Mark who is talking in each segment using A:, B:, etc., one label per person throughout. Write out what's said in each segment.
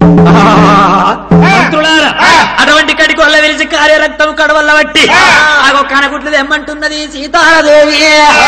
A: మంత్రులారా అటువంటి కడికి వల్ల వెలిసి కార్యరక్తం కడవల్ల బట్టి ఆగో కనగుట్లు తెమ్మంటున్నది సీతాదేవి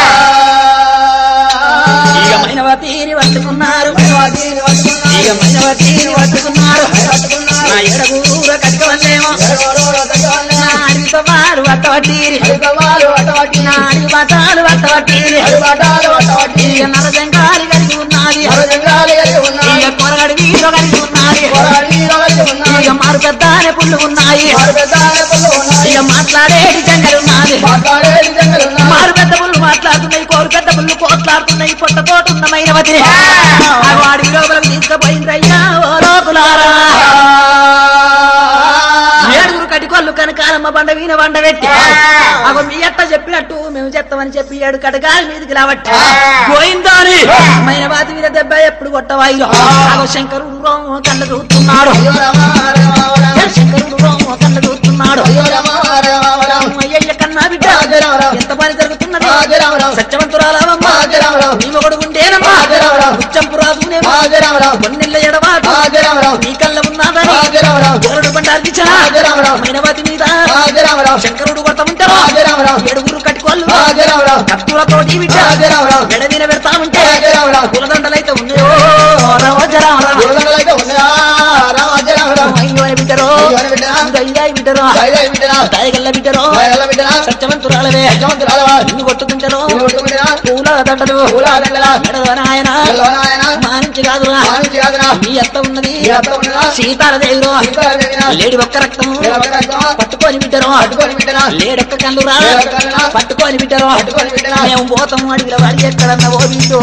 A: ఇక మైనవతీని పట్టుకున్నారు ఇక మైనవతీని పట్టుకున్నారు నా ఎడగూర కడిక వల్లేమో నా అడవితో వారు పట్టవట్టీరి నా అడవి బటాలు పట్టవట్టీరి ఇక నరజంగాలి కలిగి ఉన్నది ఇక కొరగడి వీరు కలిగి ఉన్నది ఇక మారు పెద్దానే పుల్లు ఉన్నాయి ఇక మాట్లాడేది జంగలున్నది మారు పెద్ద పుల్లు మాట్లాడుతున్నాయి కోరు పెద్ద పుల్లు కోట్లాడుతున్నాయి పొట్ట తోట ఉన్న మైనవతి వాడి లోపలికి తీసుకుపోయిందయ్యా ఓ లోకులారా ఏడుగురు కటికొల్లు కనకాలమ్మ బండ వీణ బండ పెట్టి అగో మీ అత్త చెప్పినట్టు మేము చెప్తామని చెప్పి ఏడు కటకాల మీదకి రావట్టి పోయిందాని మైనవాతి మీద దెబ్బ ఎప్పుడు కొట్టవాయి అగో శంకరుడు రోమ కళ్ళ చూస్తున్నాడు శంకరుడు రోమ కళ్ళ చూస్తున్నాడు అయ్యయ్య కన్నా బిడ్డ ఎంత పని జరుగుతున్నది సత్యవంతురాలమ్మ నీ మొగడు ఉండేనమ్మా ఉచ్చంపు రాజునేమో కొన్నెళ్ళ ఎడవాడు నీ కళ్ళ ఉన్నాదని గోరడు బండార్కిచ్చా మైనవతి మీద శంకరుడు కొట్ట ఉంటారు ఏడుగురు కట్టుకోళ్ళు కత్తులతో బిడ్డ ఎడవిన పెడతా ఉంటే కులదండలైతే ఉన్నాయో రామజరామరావు అయ్యో అని బిడ్డరో దయ్యాయి బిడ్డరో దయగల్ల బిడ్డరో సత్యవంతురాలవే నిన్ను కొట్టుకుంటారో పూల దండలు ఎడవ నాయన మానించి కాదురా మీ అత్త ఉన్నది సీతారదేవిరో లేడి ఒక్క రక్తము పట్టుకొని బిడ్డరో లేడొక్క కళ్ళురా పట్టుకొని బిడ్డరో మేము పోతాము అడిగిన వాడి ఎక్కడన్నా ఓ బిడ్డో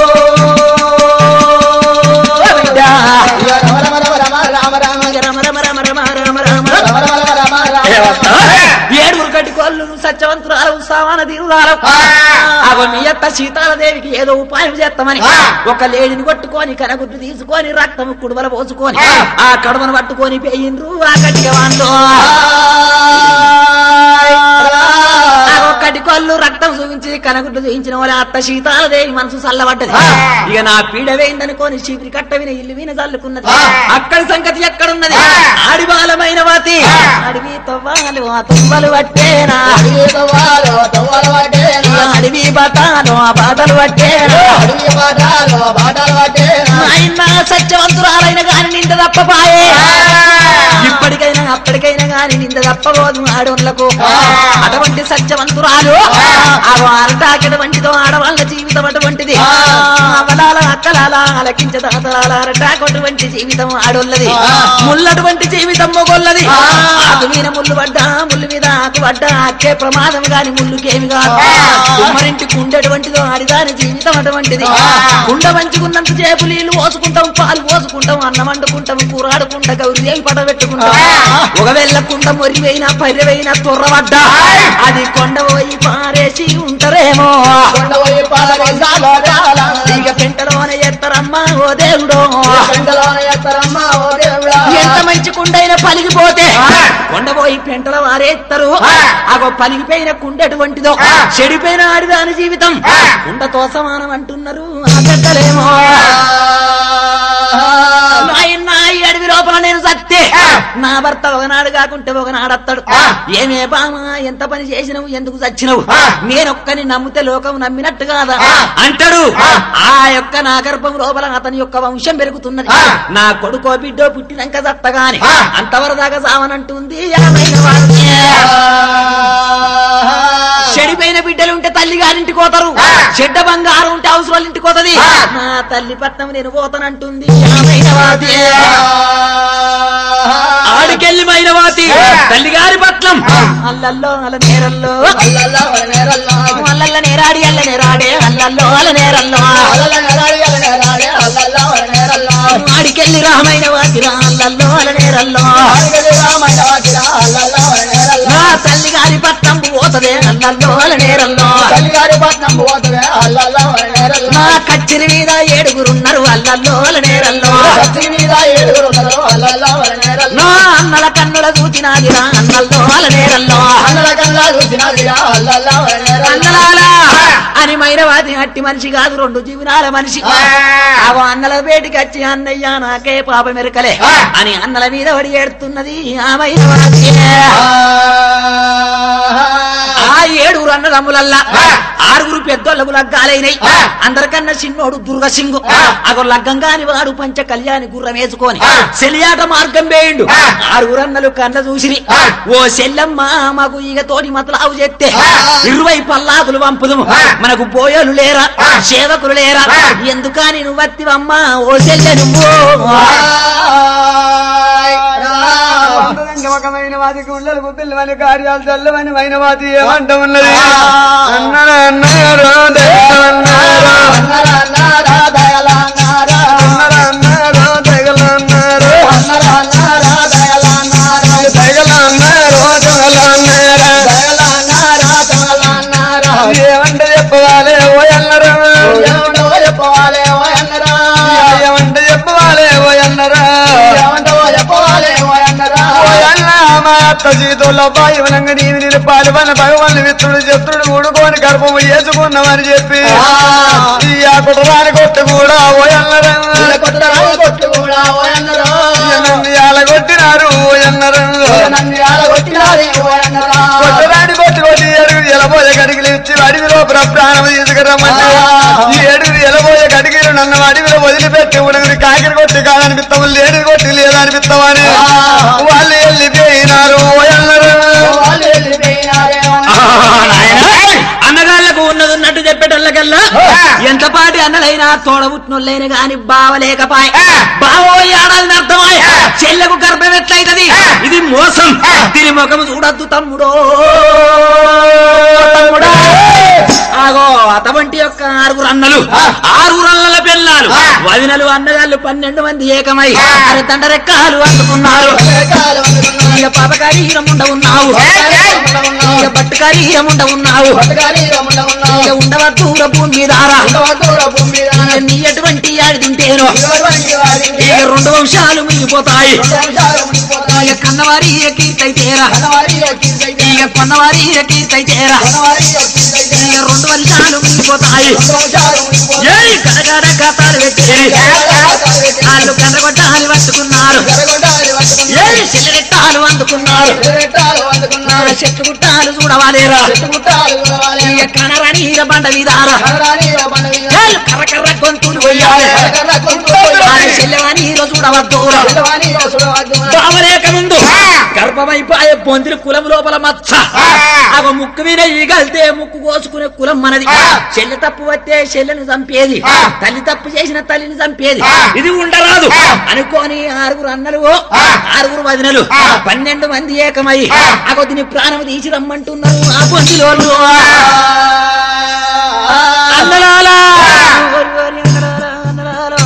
A: బిడ్డ. రమ రమ రమ రమ రమ రమ రమ ఏడుగురు కట్టుకోళ్ళు సత్యవంతురాలు సామాన తీరురాలు అవ మీ అత్త సీతాలదేవికి ఏదో ఉపాయం చేస్తామని ఒక లేడిని కొట్టుకొని కనగుడ్డు తీసుకొని రక్తము కుడువల పోసుకొని ఆ కడుమను పట్టుకొని పెయ్యిండ్రు ఆ కట్టిక వాళ్ళు ఒక్కటి కొల్లు రక్తం చూపించి కనగుడ్డు చూపించిన వాళ్ళ అత్త సీతాలదేవి మనసు చల్లబడ్డది ఇక నా పీడ వేయిందనుకోని చీపిరి కట్ట విన ఇల్లు విన చల్లుకున్నది అక్కడి సంగతి ఎక్కడున్నది ఆడిబాలమైన వాతి అడవి తవ్వాలు ఆ తువ్వలు పట్టేనా అడవి బతాలు ఆ బాటలు పట్టేనా ఆయన సత్యవంతురాలైన గాని నింద తప్పపాయే ఇప్పటికైనా అప్పటికైనా గాని నింద తప్పబోదు ఆడోళ్లకు అటువంటి సత్యవంతురాలు అరటాకటువంటిదో ఆడవాళ్ళ జీవితం అటువంటిది అవలాల అక్కలాల అలకించ దాతలాల అరటాకటువంటి జీవితం ఆడోళ్ళది ముల్లటువంటి జీవితం మొగోళ్ళది ఆకు మీద ముళ్ళు పడ్డా ముళ్ళు మీద ఆకు పడ్డా అక్కే ప్రమాదం గాని ముళ్ళుకేమి కాదు కుమ్మరింటికి ఉండేటువంటిదో ఆడిదాని జీవితం అటువంటిది కుండ మంచుకున్నంత చేపు నీళ్లు పోసుకుంటాం పాలు పోసుకుంటాం అన్నం వండుకుంటాం కూరాడుకుంటా గౌరీ దేవి పడ పెట్టుకుంటాం ఒకవేళ కుండ మొరివైనా పర్రెవైనా తొర్రబడ్డా అది కొండ పోయి పారేసి ఉంటారేమో ఇక పెంటలోనే ఎత్తరమ్మా ఓ దేవుడో ఎంత మంచి కుండైన పలిగిపోతే కొండపోయి పెంటల వారేస్తారు అగో పలిగిపోయిన కుండ ఎటువంటిదో చెడిపోయిన ఆడిదాని జీవితం కుండతో సమానం అంటున్నారు ఆ పెద్దలేమో నాయన ఈ అడవి లోపల నేను సత్తే నా భర్త ఒకనాడు కాకుంటే ఒకనాడు అత్తాడు ఏమే బామా ఎంత పని చేసినవు ఎందుకు చచ్చినవు నేనొక్కని నమ్మితే లోకం నమ్మినట్టు కాదా అంటాడు ఆ యొక్క నా గర్భం లోపల అతని యొక్క వంశం పెరుగుతున్నది నా కొడుకో బిడ్డో పుట్టినాక చత్తగాని అంతవరదాకా సావనంటుంది యామైన వాడిని. చెడిపోయిన బిడ్డలు ఉంటే తల్లి గారింటికి పోతారు చెడ్డ బంగారం ఉంటే అవసరాలు ఇంటికి పోతది నా తల్లి పట్నం నేను పోతానంటుంది యామైన వాది. ఆడికెళ్ళి మైనవాతి తల్లిగారి పట్నం అల్లల్లో అల నేరల్లో అల్లల్ల నేరాడి అల్ల నేరాడే అల్లల్లో అల నేరల్లో ఆడికెళ్ళి రామైన వాతిరా అల్లల్లో అల నేరల్లో నా తల్లిగారి పట్నం పోతదే అల్లల్లో అల నేరల్లో నా కచ్చిరి మీద ఏడుగురున్నారు అల్లల్లో అల నేరల్లో నా అన్నల కన్నుల చూచినాదిరా అన్నల్లో అల నేరల్లో అన్నలాలా అని మైనవాది అట్టి మనిషి కాదు రెండు జీవనాల మనిషి ఆగో అన్నల వేటికి వచ్చి అన్నయ్య నాకే పాప మెరకలే అని అన్నల మీద పడి ఏడుతున్నది ఆ మైనవాది ఆ ఏడుగురు అన్నదమ్ములల్లా ఆరుగురు పెద్దోళ్ళకు లగ్గాలైనై అందరికన్నా చిన్నోడు దుర్గసింగు అగో లగ్గం కాని వాడు పంచ కళ్యాణి గుర్రం వేసుకొని సెలియాట మార్గం వేయండు ఆరుగురు అన్నలు కన్న చూసిరి ఓ సెల్లమ్మ మాకు ఈగ తోటి మతలావు చెప్తే ఇరవై పల్లాకులు పంపుదుము మనకు పోయోలు లేరా సేవకులు లేరా ఎందుకని నువ్వు వత్తివమ్మా ఓ సెల్లె నువ్వు
B: అంతరంగమకమైన వాటి గుండెలు గుబ్బిల్లమని కార్యాలు చల్లమని మైన వాటి ఏమంట ఉన్నది అన్నారు అన్నారు దయలన్నారు అన్నారు అన్నారు దయలన్నారు దయలన్నారు దయలన్నారు ఏమంట చెప్పవాలి ఓ అన్నారు ఏమంట చెప్పవాలి ఓ అన్నరా మా అత్త జీవితంలో బాయివనంగా నీవి నిలిపాలి మన భగవాన్ మిత్రుడు శత్రుడు ఊడుకొని గర్భము చేసుకున్నామని చెప్పి ఈ ఆ కుటుంబాన్ని కొట్టు కూడా ఓయన్నరా నన్ను ఆలగొట్టినారు ఓయన్నరా కొట్టరాని కొట్టి కొట్టి ఏడుగురు ఎలబోయే కడిగిలు ఇచ్చి అడవిలో ప్రాణం తీసుకురమ్మంటే ఈ ఏడుగురు ఎలబోయే కడిగిలు నన్ను అడవిలో వదిలిపెట్టి ఉడగురి కాకిరి కొట్టి కాదనిపిస్తావు లేని కొట్టి లేదనిపిస్తావని వాళ్ళు వెళ్ళిపోయినారు ఓయన్నరు
A: అన్నగాళ్ళకు ఉన్నది ఉన్నట్టు చెప్పేటోళ్ళకల్లా ఎంత పాటి అన్నలైనా తోడబుట్టినోళ్ళైన గాని బావలేకపాయ్ బావో ఏడాది అర్థమాయ్ చెల్లెకు గర్భం ఎట్లయితది ఇది మోసం దీని ముఖం చూడద్దు తమ్ముడో తమ్ముడా ఆగో అతవంటి యొక్క ఆరుగురు అన్నలు ఆరుగురు అన్నల పిల్లలు వదినలు అన్నగాళ్ళు పన్నెండు మంది ఏకమై అరే తండరెక్కాలు అందుకున్నారు ఇక పాప శరీరం ఉండ ఉన్నావు ఇక బట్టు శరీరం ఉండ ఉన్నావు ఇక ఉండవద్దు భూమి మీద ఇక నీ ఎటువంటి ఆడి తింటేనో ఇక రెండు వంశాలు మిగిలిపోతాయి ఇక కన్నవారి కీర్తయితేరా ఇక కొన్నవారి కీర్తయితేరా ఇక రెండు వంశాలు మిగిలిపోతాయి ఏయ్ కడగడ కథలు పెట్టేరి వాళ్ళు కర్రగొట్టాలు పట్టుకున్నారు ఏయ్ చెల్లెట్టాలు అందుకున్నారు చెట్టు గుట్టాలు చూడవాలేరా ఇక కనరని ఈర బండ మీదారా ఏయ్ కర్ర కర్ర గొంతులు పోయాలి చెల్లెవని ఈరో చూడవద్దు బావలేక ముందు గర్భమైపోయే పొందిన కులం లోపల మచ్చ అవ ముక్కు మీద ఈగల్తే ముక్కు కోసుకునే కులం మనది చెల్లి తప్పు వస్తే చెల్లెని చంపేది తల్లి తప్పు చేసిన తల్లిని చంపేది ఇది ఉండరాదు అనుకోని ఆరుగురు అన్నలు ఆరుగురు వదినలు పన్నెండు మంది ఏకమై ఆ కొద్దిని ప్రాణం తీసి రమ్మంటున్నారు ఆ పొందిలోళ్ళు అన్నలాలా ఓరి ఓరి అన్నలాలా, అన్నలాలా.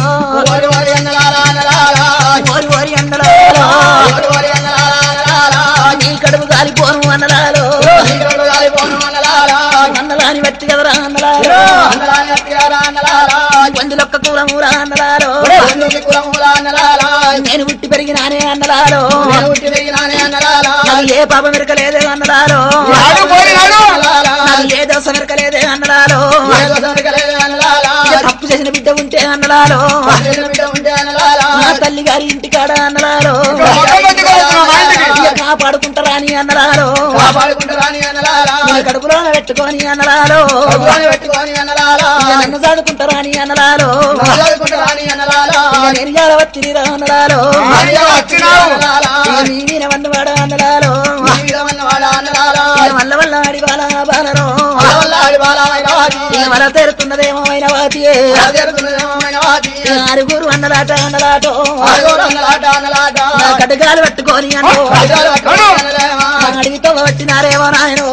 A: ఓరి ఓరి అన్నలాలా. నీ కడుపు కాలిపోను అన్నలాలో అన్నలాని బట్టి కదరా అన్నలాలో పందులొక్క కూరమూరా అన్నలాలో నేను పుట్టి పెరిగినానే అన్నలాలో నాకు ఏ పాప మెరకలేదే అన్నలాలో నాకు ఏ దోశ మెరకలేదే అన్నలాలో ఇక తప్పు చేసిన బిడ్డ ఉంటే అన్నలాలో నా తల్లి గారి ఇంటికాడ అన్నలాలో ఇక కాపాడుకుంటారా అని అన్నలాలో నీ కడుపులో పెట్టుకొని అన్నలాలో ఇక నన్ను చదువుకుంటారా అని అన్నలాలో ఇక నేను జాడవచ్చిరా అన్నలాలో ఇక నీ మీద వన్నవాడ అన్నలాలో ఇక వల్ల వల్ల ఆడి బాల బాలరో ఇక వల తెరుతున్నదేమో అయిన వాటియే ఇక ఆరుగురు అన్నలాట అన్నలాటో నా కడుగాలు పట్టుకొని అన్నో అడిగితో పట్టినారేమో నాయనో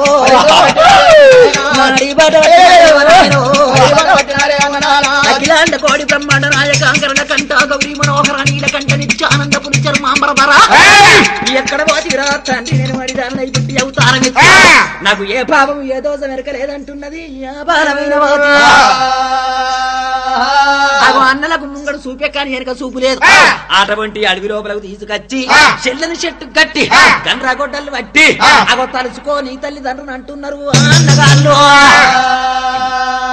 A: అడిగి పాట పట్టినారేమో నాయనో అఖిలాండ కోడి బ్రహ్మాండ నాయకాంకరణ కంట గౌరీ మనోహర నీల కంట నిత్యానంద పులి చర్మాంబరధర ఎక్కడ పోతిరా తండ్రి నేను అడిదానై పుట్టి అవుతారని నాకు ఏ పాపం ఏ దోషం వెనకలేదంటున్నది ఆ బాలమైన వాతి. ఆగో అన్నలకు ముంగడు చూపే కానీ వెనక చూపు లేదు అటువంటి అడవి లోపలకు తీసుకొచ్చి చెల్లని చెట్టు కట్టి గండ్రా గొడ్డలు పట్టి అగో తలుచుకో నీ తల్లిదండ్రులు అంటున్నారు ఆ అన్నగాళ్ళు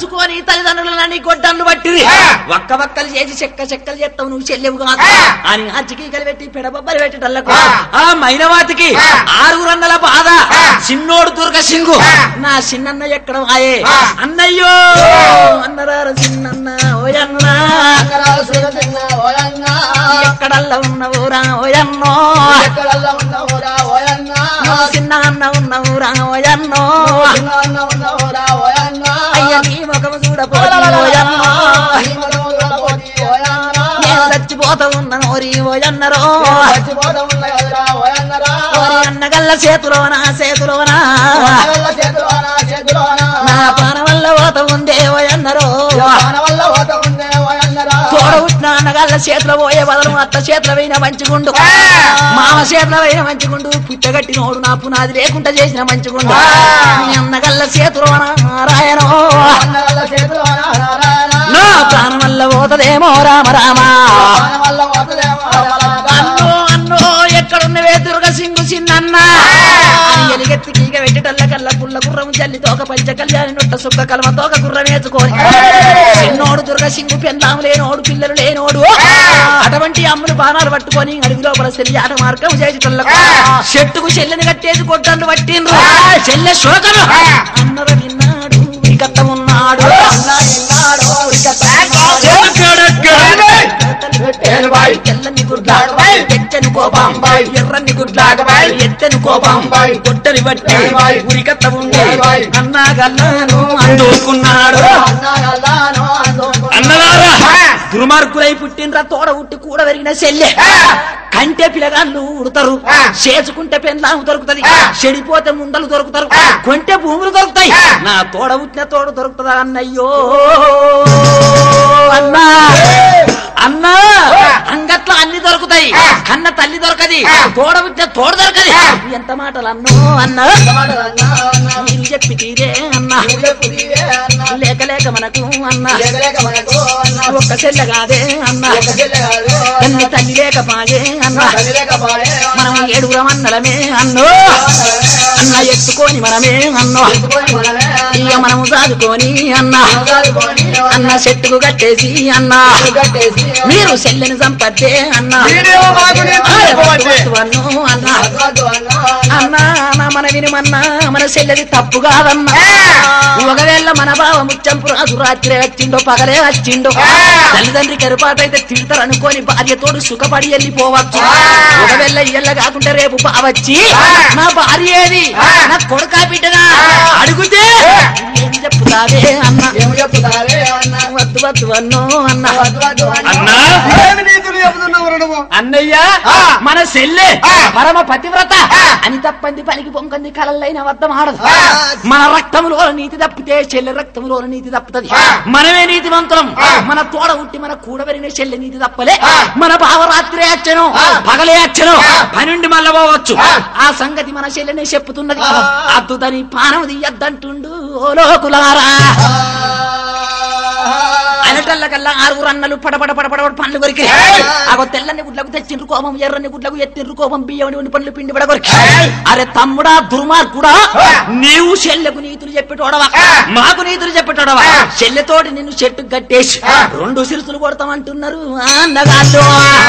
A: తలుచుకొని తల్లిదండ్రులని గొడ్డన్ను పట్టింది ఒక్క వక్కలు చేసి చెక్క చెక్కలు చేస్తావు నువ్వు చెల్లెవు కాదు అని అచ్చికీకలు పెట్టి పెడబొబ్బలు పెట్టేటల్లకు ఆ మైనవాతికి ఆరుగురన్నల బాధ చిన్నోడు దుర్గ సింగు నా చిన్నన్న ఎక్కడ ఆయే అన్నయ్యో అన్నరారు చిన్నన్న ఓయన్నా
C: అంగరాలు శ్రీరతిన్న ఓయన్న
A: ఎక్కడల్లా ఉన్న ఊరా ఓయన్నో
C: ఎక్కడల్లా ఉన్నవురా ఓయన్న
A: నువ్వు చిన్న అన్న ఉన్న ఊరా ఓయన్నో
C: చిన్న అన్న ఉన్నవురా ఓయన్న
A: అయ్య నీ ముఖము చూడపోతే ఓయన్నో
C: నీ మగవురా పోటీ ఓయన్న
A: నేను చచ్చిపోతా ఉన్న ఓరి ఓయన్నరో
C: చచ్చిపోతా ఉన్న కదరా ఓయన్నరా
A: ఓరి అన్నగల్ల చేతిలోన చేతిలోన
C: ఓయల్ల చేతిలోన చేతిలోన
A: నా పాన వల్ల పోత ఉందే ఓయన్నరో
C: దాన వల్ల ఓత ఉందే ఓయన్నరా
A: తోడ ఉట్టిన అన్నగల్ల చేతిలో పోయే బదులు అత్త చేతిలో పోయిన మంచిగుండు మామ చేతిలో పోయిన మంచిగుండు పుట్టగట్టి నోడు నా పునాది లేకుండా చేసిన మంచిగుండు నీ అన్నగల్ల చేతిలోన నారాయణో
C: అన్నగల్ల చేతిలోన నారాయణ
A: నా ప్రాణం వల్ల పోతదేమో రామ రామ
C: దాన వల్ల ఓతదేమో రామరామ.
A: అన్నో అన్నో ఎక్కడున్నవే దుర్గ సింగు చిన్నన్న అని ఎలిగెత్తి గీగ పెట్టటల్ల కల్ల పుల్ల గుర్రం జల్లి తోక పంచ కళ్యాణి నొట్ట సుక్క కలమ తోక గుర్రం వేసుకొని చిన్నోడు దుర్గ సింగు పెందాము లేనోడు పిల్లలు లేనోడు అటువంటి అమ్ములు బాణాలు పట్టుకొని అడవి లోపల చెల్లి ఆట మార్గం చేసేటల్లకు చెట్టుకు చెల్లిని కట్టేసి కొట్టండు పట్టిండ్రు చెల్లె శోకను అన్నర విన్నాడు వికత్త ఉన్నాడు
C: అన్న విన్నాడు ఇక
A: తెల్లని గుడ్ల ఎత్తని కోపం ఎర్రని గుడ్ల ఎత్తని కోపం గుడ్డని బట్టి ఉరికత్త ఉండి అన్నా గల్లాను అందుకున్నాడు
C: అన్నగల్లాను అందుకున్నాడు.
A: అన్నగారా దుర్మార్గులై పుట్టినరా తోడ ఉట్టి కూడా పెరిగిన చెల్లె కంటే పిల్లగాళ్ళు ఉడతారు చేసుకుంటే పెన్లాము దొరుకుతది చెడిపోతే ముందలు దొరుకుతారు కొంటే భూములు దొరుకుతాయి నా తోడ ఉట్టిన తోడ దొరుకుతుందా అన్నయ్యో అన్నా అన్నా అంగట్లో అన్ని దొరుకుతాయి కన్న తల్లి దొరకది తోడ ఉట్టిన తోడ దొరకది ఎంత మాటలు అన్నో అన్నా
C: మాట అన్న అన్న
A: నేను చెప్పి తీరే అన్నా
C: నువ్వే పుదివే అన్న
A: లేక లేక మనకు అన్నా
C: లేకలేక మనకు అన్న
A: ఒక్క చెల్లె కాదే అన్నా
C: ఒక చెల్లె కాదు
A: తల్లి తల్లి లేకపాయే అన్నా
C: తల్లి లేక పాడే
A: మనం ఏడుగురం అన్నలమే అన్నో అన్న ఎత్తుకొని మనమే అన్నో
C: ఎత్తుకొని మనమే
A: ఇక మనము దాదుకొని అన్న
C: చదువుకొని
A: అన్న చెట్టుకు కట్టేసి అన్న
C: కట్టేసి
A: మీరు చెల్లెని సంపత్తే అన్న
B: వీడేమో మాకు నేను
A: ఆయ్
B: చెప్పమంటే.
A: వద్దు వద్దు అన్న అన్న
C: అద్దు అన్న
A: అన్న నా మన వినిమన్నా మన చెల్లెది తప్పు కాదన్నా ఒకవేళ మన బావ ముచ్చంపు రాజు రాత్రే వచ్చిండో పగలే వచ్చిండో తల్లిదండ్రి కరుపాటైతే తిడతారు అనుకోని భార్యతోడు సుఖపడి వెళ్ళిపోవచ్చు ఒకవేళ ఇయ్యల్ల కాకుండా రేపు బావచ్చి నా భార్య ఏది నా కొడుకా బిడ్డనా అడిగితే ఏం చెప్పుతావే అన్న
C: ఏమి చెప్తారే అన్న
A: వద్దు వద్దు అన్నో అన్న
C: వద్దు వద్దు అన్న
A: అన్నా
B: ఏమి నీతులు చెబుతున్నావు నువ్వు
A: అన్నయ్య మన సెల్లె పరమ పతివ్రత అని తప్పంది పనికి పొంకంది కలల్లైన వద్దం ఆడదు మన రక్తములో నీతి తప్పితే చెల్లె రక్తములో నీతి తప్పుతుంది మనమే నీతి మంత్రం మన తోడ ఉట్టి మన కూడబెరిగిన చెల్లె నీతి తప్పలే మన భావరాత్రి అచ్చను పగలే అచ్చను పనుండి మళ్ళా పోవచ్చు ఆ సంగతి మన చెల్లెనే చెప్పుతున్నది అద్దుదని పానం తీయద్దంటుండు ఓ లోకులారా అనటల్లకల్లా ఆరుగురు అన్నలు పడపడ పడపడ పండ్లు కొరికి అగో తెల్లని గుడ్లకు తెచ్చిండ్రు కోపం ఎర్రని గుడ్లకు ఎత్తిండ్రు కోపం బియ్యం ఉండి పండ్లు పిండి పడగొరికి అరే తమ్ముడా దుర్మార్గుడా నీవు చెల్లెకు నీతులు చెప్పేటోడవా మాకు నీతులు చెప్పేటోడవా చెల్లెతోటి నిన్ను చెట్టు కట్టేసి రెండు సిరుసులు కొడతామంటున్నారు ఆ అన్నగాళ్ళు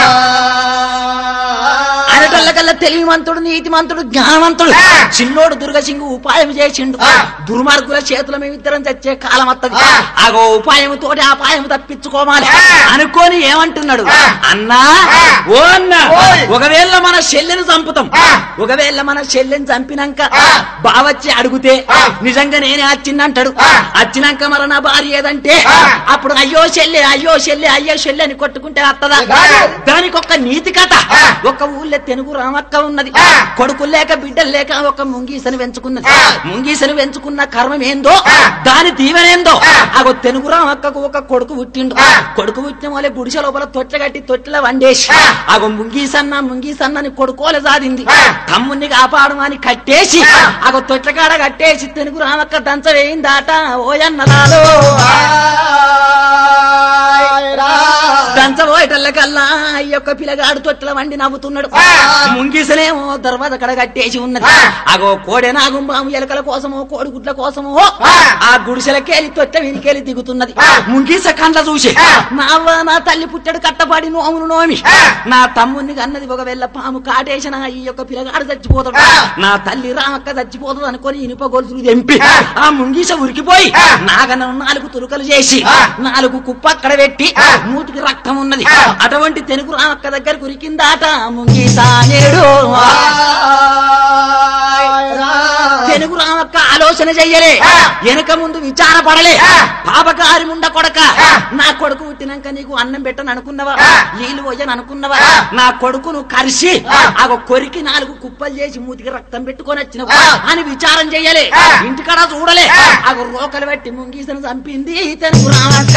A: అనటల్లకల్లా తెలివిమంతుడు నీతిమంతుడు జ్ఞానవంతుడు చిన్నోడు దుర్గసింగు ఉపాయం చేసిండు దుర్మార్గుల చేతుల మేమిద్దరం చచ్చే కాలం వత్తది అగో ఉపాయం తోటి ఆ పాయం తప్పించుకోవాలి అనుకోని ఏమంటున్నాడు అన్నా ఓ అన్న ఒకవేళ మన చెల్లెని చంపుతాం ఒకవేళ మన చెల్లెని చంపినాక బావచ్చి అడిగితే నిజంగా నేనే వచ్చిందంటాడు వచ్చినాక మరి నా భార్య ఏదంటే అప్పుడు అయ్యో చెల్లె అయ్యో చెల్లె అయ్యో చెల్లె అని కొట్టుకుంటే వత్తదా దానికి ఒక నీతి కథ ఒక ఊళ్ళో తెనుగు రామక్క ఉన్నది కొడుకు లేక బిడ్డలు లేక ఒక ముంగీసని పెంచుకున్నది ముంగీసని పెంచుకున్న కర్మం ఏందో దాని దీవెనేందో అగో తెనుగు రామక్కకు ఒక కొడుకు పుట్టిండు కొడుకు పుట్టిన వాళ్ళే గుడిసె లోపల తొట్ల కట్టి తొట్ల వండేసి అగో ముంగీసన్న ముంగీసన్నని కొడుకోలే సాధింది తమ్ముని కాపాడమని కట్టేసి అగో తొట్ల కాడ కట్టేసి తెనుగు రామక్క దంచ వేయిందాట ఓయన్నలాలో దంచబోయేటల్లకల్లా ఈ యొక్క పిల్లగాడు తొట్టెల వండి నవ్వుతున్నాడు ముంగిసలేమో దర్వాజ కడ కట్టేసి ఉన్నది అగో కోడె నాగుంబాము ఎలకల కోసమో కోడిగుడ్ల కోసమో ఆ గుడిసెలకేలి తొట్టె వెనికేలి దిగుతున్నది ముంగిస కండ్ల చూసి నా అవ్వ నా తల్లి పుట్టడు కట్టబడి నోమును నోమి నా తమ్ముని కన్నది ఒక వెళ్ళ పాము కాటేసిన ఈ యొక్క పిల్లగాడు చచ్చిపోతాడు నా తల్లి రామక్క చచ్చిపోతుంది అనుకొని ఇనుప గొలుసులు తెంపి ఆ ముంగిస ఉరికిపోయి నాగన నాలుగు తురుకలు చేసి నాలుగు కుప్ప అక్కడ పెట్టి మూతికి రక్తం ఉన్నది అటువంటి తెనుగు రామక్క దగ్గరకు ఉరికిందాట ముంగిస నేడు తెలుగు రామక్క ఆలోచన చెయ్యలే వెనక ముందు విచార పడలే పాపకారి ముండ కొడక నా కొడుకు పుట్టినాక నీకు అన్నం పెట్టను అనుకున్నవా నీళ్లు పోయని అనుకున్నవా నా కొడుకును కరిసి ఆ కొరికి నాలుగు కుప్పలు చేసి మూతికి రక్తం పెట్టుకొని వచ్చినవు అని విచారం చెయ్యలే ఇంటికాడ చూడలే ఆ రోకలు పెట్టి ముంగీసను చంపింది తెలుగు రామక్క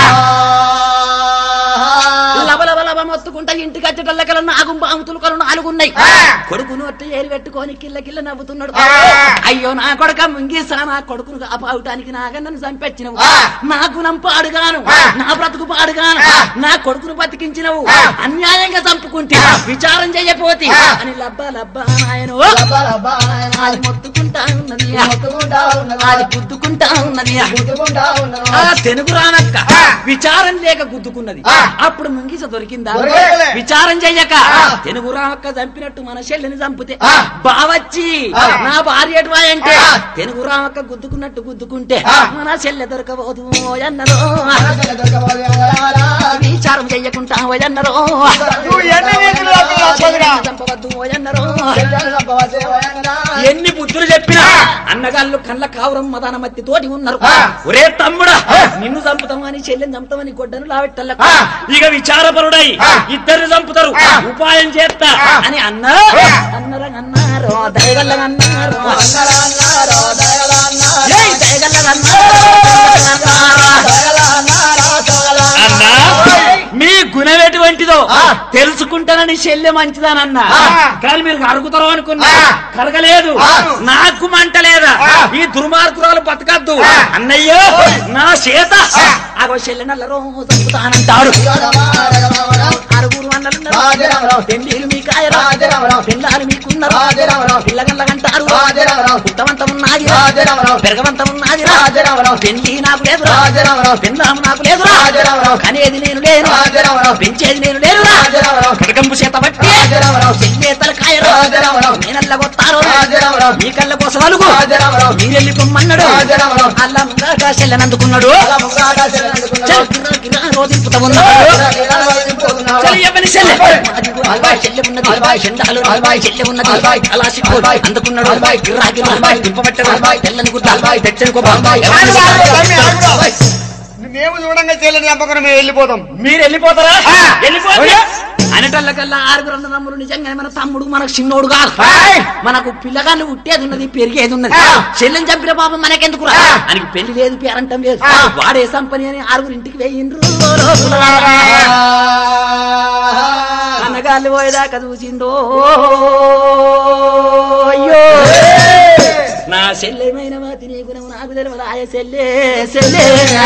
A: లబలబ లబ మొత్తుకుంటా ఇంటికి వచ్చేటల్లకల నాగు బాముతులు నాలుగున్నాయి కొడుకును ఒట్టి ఏరి పెట్టుకొని కిల్ల కిల్ల నవ్వుతున్నాడు అయ్యో నా కొడుక ముంగీసా నా కొడుకును కాపాడటానికి నాగన్నను చంపెచ్చినవు నా గుణం పాడుగాను నా బ్రతుకు పాడుగాను నా కొడుకును బతికించినవు అన్యాయంగా చంపుకుంటే విచారం చెయ్యపోతే అని లబ్బా లబ్బా నాయను అది మొత్తుకుంటా ఉన్నది అది గుద్దుకుంటా ఉన్నది ఆ తెనుగు రానక్క విచారం లేక గుద్దుకున్నది అప్పుడు ముంగిస దొరికిందా
B: దొరకలే.
A: విచారం చెయ్యక తెనుగు రామక్క చంపినట్టు మన చెల్లిని చంపితే బావచ్చి నా భార్య ఎటువా అంటే తెనుగు రామక్క గుద్దుకున్నట్టు గుద్దుకుంటే మన చెల్లె దొరకబోదు అన్నరో విచారం చెయ్యకుంటా అన్నరో
B: నువ్వు ఎన్ని నీతులు రాస్తున్నావు, సోదరా?
A: చంపవద్దు అన్నరో ఎన్ని బుద్ధులు చెప్పినా అన్నగాళ్ళు కళ్ళ కావురం మదాన మత్తి తోటి ఉన్నారు ఒరే తమ్ముడా నిన్ను చంపుతామని చెల్లెని చంపుతామని గొడ్డను లావెట్టల్ల ఇక విచారపరుడై ఇద్దరిని చంపుతారు ఉపాయం చేస్తా అని అన్నా అన్నరా అన్నారు దయగల్ల అన్నారు ఏయ్ దయగల్ల అన్నా మీ గుణం ఎటువంటిదో తెలుసుకుంటానని చెల్లె మంచిదానన్నా కానీ మీరు అరుగుతారో అనుకున్నా కరగలేదు నాకు మంట లేదా ఈ దుర్మార్గురాలు బతకద్దు అన్నయ్యో నా చేత అగో చెల్లె నల్లరో చంపుతానంటాడు అరుగురు అన్నలున్నారు పెళ్లిలు మీ కాయరా పిల్లలు మీకున్నారు పిల్లగల్లగంటారు పుట్టవంతం ఉన్నది పెరగవంతం ఉన్నది పెళ్లి నాకు లేదు పెళ్ళాము నాకు లేదు కనేది నేను లేను పెంచేది నేను లేను కడకంపు చేత బట్టి చెల్లే తలకాయరు నేనల్ల కొత్తారు మీ కళ్ళ కోసం అలుగు మీరెళ్ళి పొమ్మన్నాడు అల్లా ముంగాట చెల్లెనందుకున్నాడు చల్ గిర్రా గిర్రా రోదింపుతా ఉన్నాడు చల్ ఎవరి చెల్లె అల్బాయ్ చెల్లె ఉన్నది అల్బాయ్ చెండాలు అల్బాయ్ చెల్లె ఉన్నది అల్బాయ్ అలా సిక్కు అందుకున్నాడు అల్బాయ్ గిర్రా గిర్రా అల్బాయ్ దింపబెట్టాడు అల్బాయ్ తెల్లని గుడ్డ అల్బాయ్ తెచ్చని కోప అల్బాయ్ అల్బాయ్
B: మేము చూడంగా చెల్లెని చంపకుండా మేము వెళ్ళిపోతాం
A: మీరు వెళ్ళిపోతారా
B: ఆ.
A: వెళ్ళిపోతే అనేటల్లకల్లా ఆరుగురు నమ్ములు నిజంగా మన తమ్ముడు మనకు చిన్నోడు కాదు
B: ఆయ్.
A: మనకు పిల్లగాళ్ళు ఉట్టేది ఉన్నది పెరిగేది ఉన్నది
B: ఆ.
A: చెల్లెని చంపిన పాపం మనకెందుకు రా
B: ఆ.
A: ఆయనకి పెళ్లి లేదు పేరంటం లేదు
B: ఆ.
A: వాడే సంపని అని ఆరుగురు ఇంటికి వేయిండ్రు అన్నగాళ్ళు పోయేదాకా చూసిందో అయ్యో నా చెల్లెమైన మాతి నీ గుణం నాకు తెలియదు ఆయ చెల్లె చెల్లె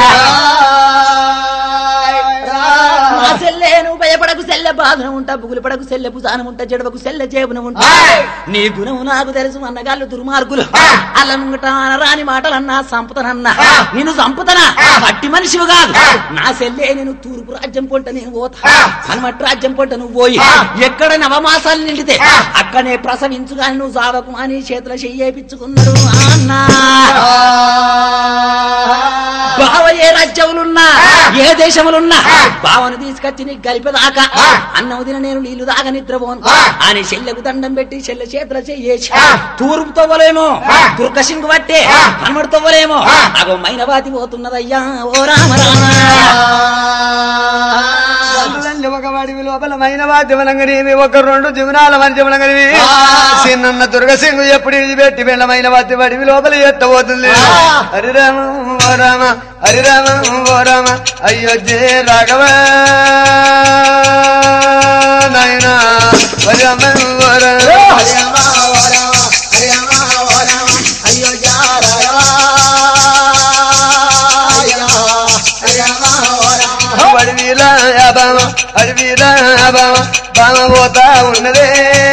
A: మా సెల్లే నువ్వు భయపడకు సెల్లె బాధన ఉంటా బుగులు పడకు సెల్లె పుసానం ఉంటా చెడవకు సెల్లె చేపున ఉంటా నీ గుణం నాకు తెలుసు అన్నగాళ్ళు దుర్మార్గులు అలా ముంగట రాని మాటలన్నా సంపుతనన్నా నిన్ను సంపుతనా పట్టి మనిషివి కాదు నా సెల్లే నేను తూర్పు రాజ్యం పొంట నేను పోతా హనుమట్ రాజ్యం పొంట నువ్వు పోయి ఎక్కడ నవమాసాలు నిండితే అక్కడనే ప్రసవించు గాని నువ్వు సావకు అని చేతుల చెయ్యేపించుకున్నాడు అన్నా బావ ఏ రాజ్యములున్నా ఏ దేశములున్నా బావను తీసుకొచ్చి నీకు గలిపేదాకా అన్నం తిన నేను నీళ్లు దాకా నిద్రపోను అని చెల్లెకు దండం పెట్టి చెల్లె చేతుల చెయ్యేసి తూర్పు తవ్వలేమో దుర్గ సింగు పట్టే హనుమడు తవ్వలేమో అగో మైనవాతి పోతున్నదయ్యా ఓ రామ రామ
B: అందులో ఒక వాడి లోపల మైన వాద్యమలంగనివి ఒక రెండు జీవనాల మన జీవనంగనివి చిన్న దుర్గసింగు ఎప్పుడు విడిచిపెట్టి వెళ్ళమైన వాద్య వాడివి లోపల ఎట్టబోతుంది హరిరామ ఓ రామ హరిరామ ఓ రామ అయోధ్య రాఘవ నాయన హరిరామ ఓ రామ వడివిలా యాభవ మీద బామ బామ పోతా ఉన్నదే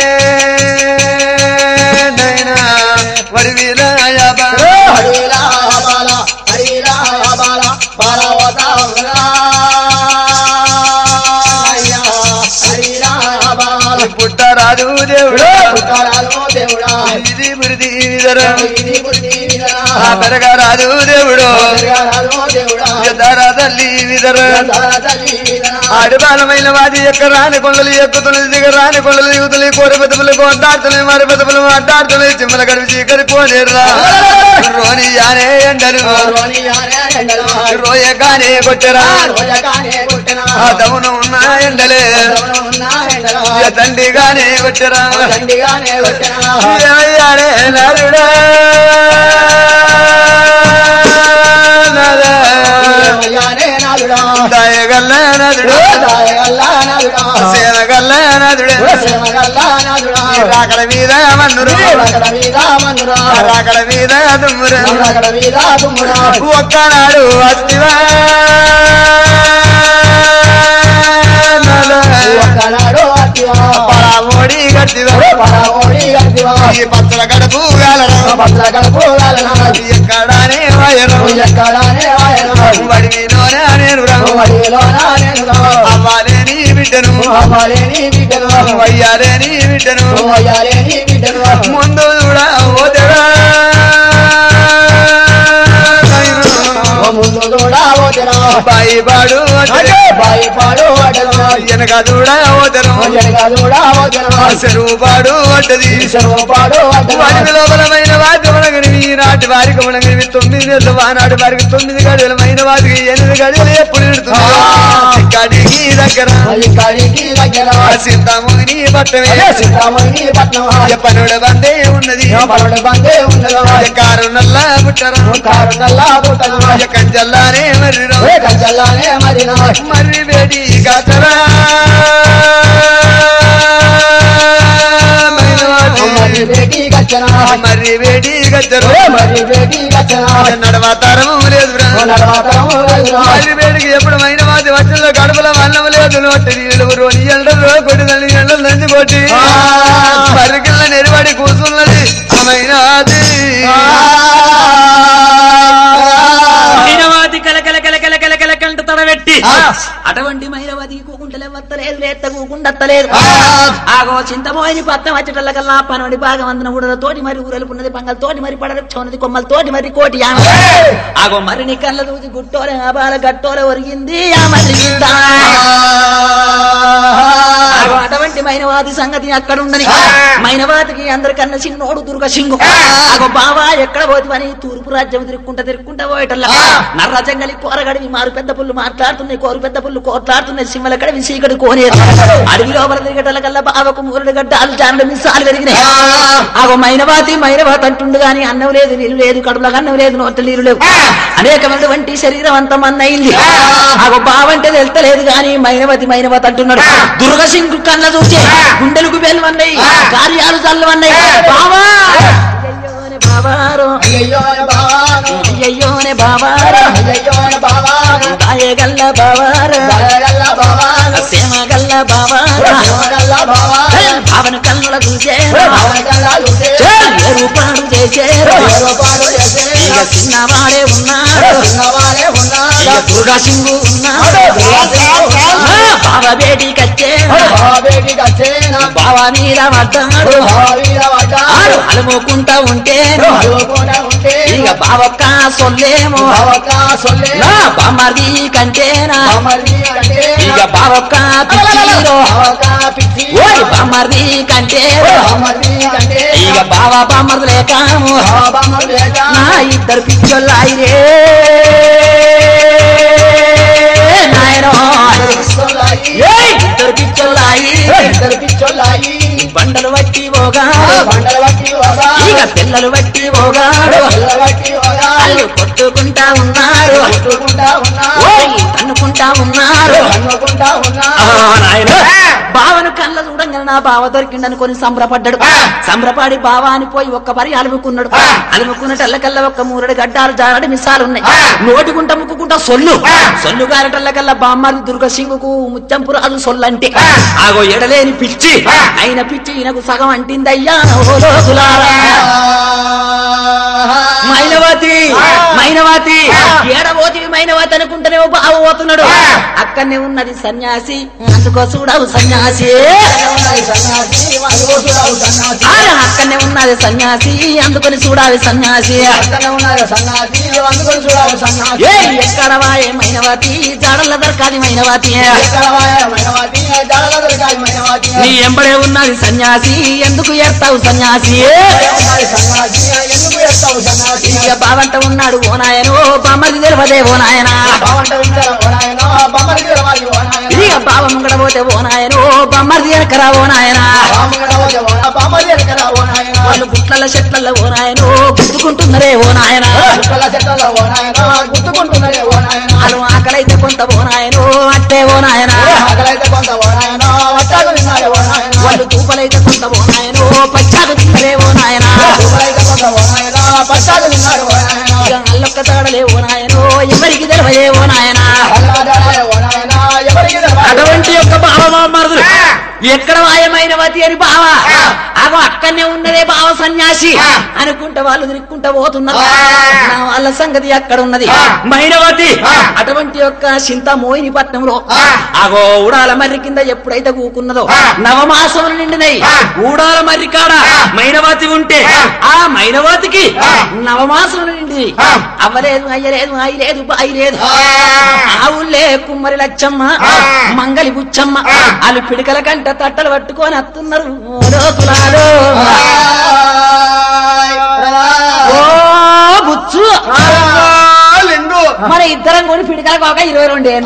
B: నైనా వడి మీద బామ
C: హరిరా బాల హరిరా బాల బాల వదా అయ్యా హరిరా బాల
B: పుట్టరాదు దేవుడు
C: పుట్టారాలో దేవుడా
B: ఇది బురిది విదర
C: ఇది బుద్ధి వినరా
B: ఆ పెరగరాదు దేవుడు
C: పెరగారాలో దేవుడా
B: ఎదరా తల్లి విదర
C: దారా తల్లి వినరా
B: ఆడిబాలమైన వాది యొక్క రాని కొండలు ఎక్కుతున్నది దిగ రాని కొండలు దిగుతులు కోరి పెదవులు కొట్టాడుతున్నాయి మరి పెదవులు అడ్డాడుతున్నాయి చిమ్మల గడిపి చీకరి పోలేరురా రోని యానే ఎండలు
C: రోని యానే ఎండలో
B: రోయ గానే కొట్టరా
C: రోజగానే కొట్టిన
B: ఆ దమును ఉన్న ఎండలే
C: ఉన్న ఎండలో
B: ఇక తండ్రి గానే కొట్టరా
C: దండిగానే కొట్టిన
B: ఏమయ్యాడే నరుడా నరా.
C: ఏమయ్యానే నాదుడా
B: దయగల్ల నరుడు
C: దాయగల్లా నాదుడా
B: సేవగల్ల నరుడు
C: సేమగల్లా నాదుడా
B: రాకడ మీద మన్నురు
C: రకడ మీద మందురా
B: రాకడ మీద దుమ్మురు
C: రకడ మీద దుమ్మురా
B: ఒక్కనాడు అస్తివా
C: ఒక్కనాడు అత్తివా
B: పరామోడి గట్టివా
C: పరామోడి అత్తివా
B: ఈ పత్ర గడుపు గాలరా
C: పత్ర కడుపుగాలనా
B: ఎక్కడానే వాయరం
C: ఎక్కడానే ఆయన
B: వడిలోనే నేను రాము
C: వడిలోనా నేను
B: అవ్వాలేని బిడ్డను
C: అవ్వాలేని బిడ్డను
B: వయ్యాలేని బిడ్డను
C: అయ్యాలేని బిడ్డను
B: ముందు కూడా ఓదరా
C: ముందు కూడా ఓదరా
B: బాయి పాడు
C: బాయి పాడు అటను
B: వెనక చూడ ఓదరు
C: జనగా కూడా ఓదరా
B: చెరువు పాడు పడ్డది
C: చెరువు పాడు
B: వారికి
C: అటను
B: లోపలమైన వాద్యమునగనివి నాటి వారికి మునగనివి తొమ్మిది నెలలు వానాడు వారికి తొమ్మిది గడువులమైన వారికి ఎనిమిది గడువులు ఎప్పుడు నిడుతుంది గడికి దగ్గర
C: కాడికి దగ్గర
B: సీతాముని పట్టమే
C: సీతామణి పట్నం
B: పనుడు బందే ఉన్నది
C: పనుడు బందే ఉన్నదా
B: కారు నల్ల పుట్టరా
C: కారు నల్లా పుట్టను
B: కంజల్లానే మరి
C: కంచల్లానే మరినా
B: మర్రి వేడి కాతరా
C: మరి బేటీ గచ్చన
B: మర్రి వేడి గచ్చరు
C: మరి బేటీ గచ్చన
B: నడవతారము లేదు
C: నడవాతరము వెళ్ళురా.
B: మర్రి వేడికి ఎప్పుడు మైన మాది వచ్చంలో గడపల వల్లం లేదు నోటి నీళ్ళు రోని ఎండలు కొట్టి తల్లి ఎండలు నంది కొట్టి మర్రికిల్ల నెరబడి కూర్చున్నది అమైనాది
A: మైనవాది కలకల కలకల కలకల కంట తడబెట్టి అటువంటి మైనవాదికి కూకుంటలే వత్తలేదు లేత కూకుండత్తలేదు ఆగో చింతమోయని పత్తం వచ్చేటల్ల కల్లా పనవడి భాగం అందన కూడా తోటి మరి ఊరెలుపున్నది పంగల్ తోటి మరి పడర చోనది కొమ్మల తోటి మరి కోటి ఆమె ఆగో మరి నీ కళ్ళ దూసి గుట్టోలే ఆబాల గట్టోలే ఒరిగింది ఆ మరి గింద. ఆగో అటువంటి మైనవాది సంగతి అక్కడ ఉందని మైనవాదికి అందరికన్నా చిన్నోడు దుర్గ సింగు ఆగో బావా ఎక్కడ పోతివని తూర్పు రాజ్యం తిరుక్కుంటా తిరుక్కుంటా పోయేటల్లా నర్ర జంగలి కోరగడివి మారు పెద్ద పుల్లు మాట్లాడుతున్నాయి కోరు పెద్ద పుల్లు కోట్లాడుతున్నాయి సింహల కడివి సీకటి కోనే అడవి లోపల తిరిగేటల్ల కల్లా బావకు మూరుడు గడ్డాలు జానుడు మిసాలు పెరిగినాయి ఆగో మైనవాతి మైనవాత అంటుండు గాని అన్నం లేదు నీళ్ళు లేదు కడుపులో అన్నం లేదు నోట నీళ్ళు లేవు అనేకమైనటువంటి శరీరం అంత మన్నయింది ఆగో బావంటే తెలుస్తలేదు గాని మైనవతి మైనవతి అంటున్నాడు దుర్గ సింగ్ కళ్ళ చూసే గుండెలకు బెల్లవన్నాయి కార్యాలు చల్లవన్నాయి బావా అయ్యయ్యోనే బావారో
C: అయ్యయ్యోన బావాను,
A: అయ్యయ్యోనే బావారో
C: అయ్యయ్యోన బావాను,
A: దాయగల్ల బావారో
C: దయగల్ల బావాను,
A: సేమగల్ల బావారో
C: దేవగల్ల బావాను,
A: భావన కళ్ళ చూసే
C: భావనగల్ల చూసే,
A: రూపాడు చేసేరు
C: ఏర్పాటు చేసే,
A: ఇక చిన్నవాడే ఉన్నాడు
C: చిన్నవాడే ఉన్నాడు,
A: ఇక దుర్గా సింగు ఉన్నాడు ఆ, బావ బేటి కచ్చే
C: బావేటి కచ్చేనా,
A: బావ మీద పడ్డాడు
C: బావీర పడ్డాడు,
A: ఆడు అలుముకుంటా ఉంటే
C: అడుగుకుండా ఉంటే,
A: ఇక బావక్క సొల్లేమో
C: బావక సొల్లే,
A: నా బామ్మది కంటేనా
C: బామర్ది అంటే,
A: ఇక బావక్క పిచ్చిరో
C: బావక పిచ్చి,
A: ఓయ్ బామ్మది కంటే
C: బామర్ది అంటే,
A: ఇక బావ బామ్మది లేకాము
C: బాబమ్మ లేక,
A: నా ఇద్దరు పిచ్చోళ్ళాయిరే నాయనో
C: సొల్లాయి,
A: ఏయ్, ఇద్దరు పిచ్చోళ్ళాయి
C: ఇద్దరు పిచ్చోళ్ళాయి,
A: బండలు బట్టి పోగా
C: బండలు బట్టి ఒక,
A: ఇక పిల్లలు బట్టి పోగాడు
C: పిల్లలు బట్టి ఒక,
A: వాళ్ళు కొట్టుకుంటా ఉన్నారు
C: కొట్టుకుంటా ఉన్నారు,
A: ఓయ్ తన్నుకుంటా ఉన్నారు
C: అనుకుంటా
A: ఆ,
C: ఉన్నారు,
A: నాయన బావను కళ్ళ చూడంగా నా బావ దొరికిండనుకొని సంబరపడ్డాడు సంబరపడి బావ అని పోయి ఒక్క పరి అలుముకున్నాడు అలుముకున్నటల్లకల్లా ఒక్క మూరడు గడ్డాలు జారడి మిసాలు ఉన్నాయి నోటికుంట ముక్కుకుంటా సొల్లు సొల్లు గారటల్లకల్లా బామ్మారి దుర్గ సింగుకు ముత్యంపు రాజు సొల్లంటే ఆగో ఎడలేని పిచ్చి అయిన పిచ్చి ఈయనకు సగం అంటిందయ్యా ఓ లోకులారా మైనవతి మైనవతి ఏడబోతి మైనవతి అనుకుంటేనే ఓ బావ పోతున్నాడు అక్కడనే ఉన్నది సన్యాసి అందుకో చూడవు సన్యాసి ఆ, అక్కడనే ఉన్నది సన్యాసి అందుకొని చూడాలి సన్యాసి ఏ ఎక్కడ వాయే మైనవతి జాడల దొరకాది మైనవతి నీ ఎంబడే ఉన్నది సన్యాసి ఎందుకు ఏస్తావు సన్యాసి ఇక బావంట ఉన్నాడు ఓ నాయనో బమ్మది తెలిపదే ఓ నాయనా ఇక బావ ముంగడ పోతే ఓ నాయనో బమ్మది ఎనకరా ఓ నాయనా వాళ్ళు గుట్ల చెట్లలో ఓ నాయనో గుద్దుకుంటున్నారే ఓ నాయనా
C: గుర్తుకుంటున్నదే ఓ నాయన
A: వాళ్ళు ఆకలైతే కొంత ఓ నాయనో అట్టే ఓ నాయనా
C: ఆకలైతే కొంత ఓ నాయన వట్టాలు విన్నారే ఓ నాయన
A: వాళ్ళు తూపలైతే కొంత ఓ నాయనో పచ్చాకు తిన్నరే ఓ నాయనా
C: ఆకలైతే కొంత ఓ నాయన పట్టాలు విన్నారు ఓ నాయన
A: ఇక అల్లొక్క తాడలే ఓ నాయనో ఎవరికి తెలవలే ఓ నాయనా
C: అల్లాడాలే ఓ నాయన ఎవరికి తెలవాలి?
A: అటువంటి యొక్క బావ మరుదులు ఎక్కడ మాయమైనవతి అని బావ అగో అక్కడనే ఉన్నదే బావ సన్యాసి అనుకుంటా వాళ్ళు తిరుక్కుంటా పోతున్నారు నా వాళ్ళ సంగతి అక్కడ ఉన్నది మైనవతి అటువంటి యొక్క చింత మోయిని పట్నంలో అగో ఊడాల మర్రి కింద ఎప్పుడైతే కూకున్నదో నవమాసములు నిండినాయి ఊడాల మర్రి కాడ మైనవతి ఉంటే ఆ మైనవతికి నవమాసములు నిండి అవ్వలేదు అయ్యలేదు అయి లేదు బాయి లేదు ఆవులే కుమ్మరి లచ్చమ్మ మంగలి బుచ్చమ్మ వాళ్ళు పిడికల కంట తట్టలు పట్టుకొని వస్తున్నారు ఓ లోకులాలు. ఓ బుచ్చు
B: లింగు
A: మన ఇద్దరం కూడా పిడికలకు ఒక ఇరవై రెండు ఏంట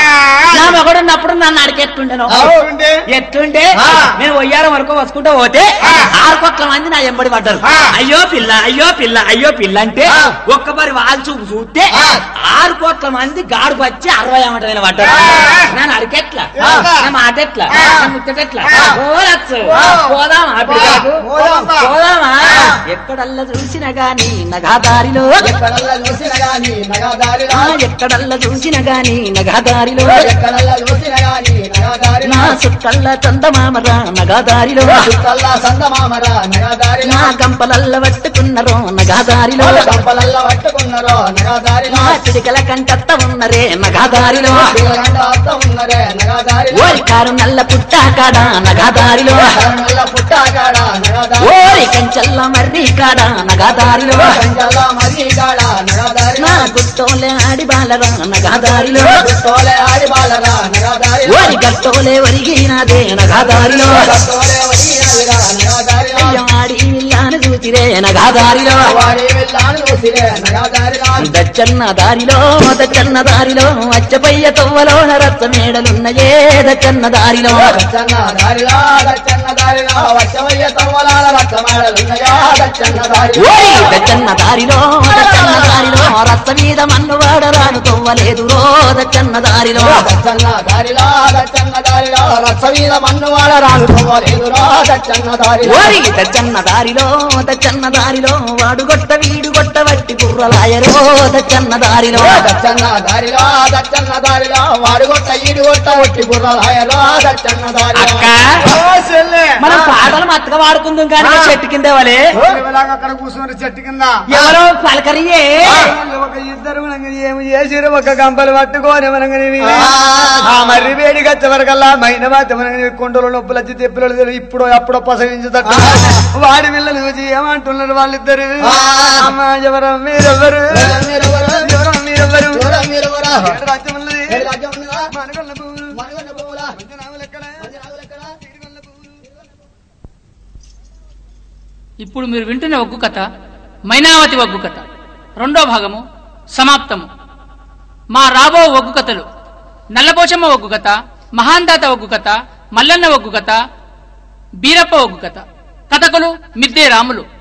A: నా మగడు ఉన్నప్పుడు నన్ను అడిగెట్టుండను
B: ఉంటే
A: ఎట్లుంటే నేను వయ్యారం వరకు వసుకుంటూ పోతే ఆరు కోట్ల మంది నా ఎంబడి పడ్డారు అయ్యో పిల్ల అయ్యో పిల్ల అయ్యో పిల్ల అంటే ఒక్క మరి వాళ్ళు చూపు చూస్తే ఆరు కోట్ల మంది గాడు వచ్చి అరవై అమ్మటమైన పడ్డారు నన్ను అడిగెట్లా నా మాట ఎట్లా నా ముచ్చటెట్లా పోరచ్చు పోదామా పిల్లలకు? పోదామా ఎక్కడల్లా చూసినా గాని నగాదారిలో
C: ఎక్కడల్లా చూసిన గాని నగదారిలో
A: ఆ, ఎక్కడల్లా చూసినా గాని నగాదారిలో
C: ఎక్కడల్లా చూసిన గాని నగదారిలో
A: నా చుట్టల్లా చందమామరా నగాదారిలో
C: చుట్టల్లా సందమామర నగదారిలో
A: నా గంపలల్ల పట్టుకున్నరో నగాదారిలో
C: కంపలల్లా పట్టుకున్నారో నగదారిలో
A: నా చిడికల కంటత్త ఉన్నరే నగాదారిలో
C: పిల్లగంట అర్థం ఉన్నరే నగదారిలో
A: ఓరి కారు నల్ల పుట్టాకాడ నగాదారిలో
C: నల్ల పుట్టాకాడ నగదారి
A: ఓరి కంచల్ల మర్రి కాడ నగాదారిలో
C: కంచల్లా మరీ కాడ నగదారిలో
A: నా గుట్టోలే ఆడి బాలరా నగాదారిలో
C: తోలే ఆడి బాలరా నగదారిలో
A: ఓరి గట్టోలే ఒరిగినాదే నగాదారిలో
C: తోలే వడియాలిరా నగదారిలో
A: అయ్యో ఆడి ఇల్లాను చూసిరే నగాదారిలో
C: వాడి వెళ్ళాను చూసిరే నగదారిలో
A: దచ్చన్న దారిలో దచ్చన్న దారిలో అచ్చపయ్య తవ్వలోన రచ్చ మేడలున్నయే దచ్చన్న దారిలో
C: దచ్చన్న దారిలో దచ్చన్న దారిలో వచ్చవయ్య తవ్వలాల రక్తమాడలున్నయా దచ్చన్న దారిలో
A: ఓయ్ దచ్చన్న దారిలో దచ్చన్న దారిలో రచ్చ మీద మన్ను వాడరాను తవ్వలేదు రో దచ్చన్న దారిలో
C: దచ్చన్న దారిలో దచ్చన్న దారిలో రచ్చ మీద మన్ను వాడ రాను తవ్వలేదురా దచ్చన్న దారిలో
A: ఓరి దచ్చన్న దారిలో దచ్చన్న దారిలో వాడు గొట్ట వీడు గొట్ట వట్టి కుర్రలాయరో దచ్చన్న దారిలో
C: దచ్చన్న దారిలో దచ్చన్న దారిలో వాడు కొట్ట ఈడు కొట్ట ఒట్టి బుర్రలాయలో దచ్చన్న దారిలో
A: అక్క
B: చెల్లె
A: మనం పాటలు మత్తగా వాడుకుందాం కానీ చెట్టు కింద వాళ్ళే
B: ఇలాగ అక్కడ కూర్చున్నారు చెట్టు కింద
A: ఎవరో పలకరియే
B: వాళ్ళు ఒక ఇద్దరు మనగని ఏమి చేసిరు ఒక గంపలు పట్టుకొని మనగని ఆ మర్రి వేడి గచ్చ వరకల్లా మైన మాట మనగని కొండలు నొప్పులు వచ్చి తెప్పులు ఇప్పుడు అప్పుడో పసగించదట్టు వాడి పిల్లలు చూసి ఏమంటున్నారు వాళ్ళిద్దరు అమ్మ ఎవరు మీరెవరు
C: మీరెవరు?
B: ఎవరు మీరెవరు
C: ఎవరా మీరెవరా?
B: ఏడు రాజ్యం ఉన్నది.
C: ఏడు రాజ్యం ఉన్నదా?
B: మనగొల్ల పువ్వులు.
C: మణిగొండ పువ్వులా?
B: పంచనామలు ఎక్కడ?
C: పంచనాగులు ఎక్కడ?
B: తీరుగొల్ల పువ్వులు.
D: ఇప్పుడు మీరు వింటున్న ఒగ్గు కథ మైనావతి ఒగ్గు కథ రెండో భాగము సమాప్తము మా రాబో ఒగ్గు కథలు నల్లపోచమ్మ ఒగ్గు కథ మహాందాత ఒగ్గు కథ మల్లన్న ఒగ్గు కథ బీరప్ప ఒగ్గు కథ కథకులు మిద్దే రాములు